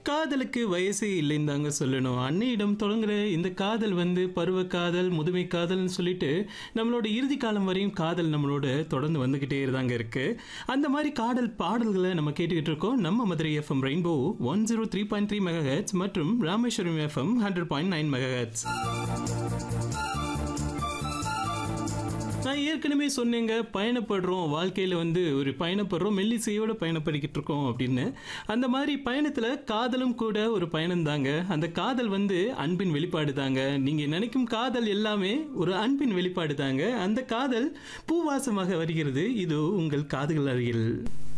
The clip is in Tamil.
காதலுக்கு வயசே இல்லைன்னு தாங்க சொல்லணும் அன்னையிடம் தொடங்குற இந்த காதல் வந்து பருவ காதல் முதுமை காதல்னு சொல்லிட்டு நம்மளோட இறுதி காலம் வரையும் காதல் நம்மளோட தொடர்ந்து வந்துக்கிட்டே தாங்க இருக்கு அந்த மாதிரி காதல் பாடல்களை நம்ம கேட்டுக்கிட்டு இருக்கோம் நம்ம Madurai FM rainbow one zero three point three mega மற்றும் Rameswaram FM hundred point nine mega நான் ஏற்கனவே சொன்னேங்க பயணப்படுறோம் வாழ்க்கையில் வந்து ஒரு பயணப்படுறோம் மெல்லிசையோட பயணப்படிக்கிட்டு இருக்கோம் அப்படின்னு அந்த மாதிரி பயணத்தில் காதலும் கூட ஒரு பயணம் தாங்க அந்த காதல் வந்து அன்பின் வெளிப்பாடு தாங்க நீங்கள் நினைக்கும் காதல் எல்லாமே ஒரு அன்பின் வெளிப்பாடு தாங்க அந்த காதல் பூவாசமாக வருகிறது இது உங்கள் காதுகள் அருகில்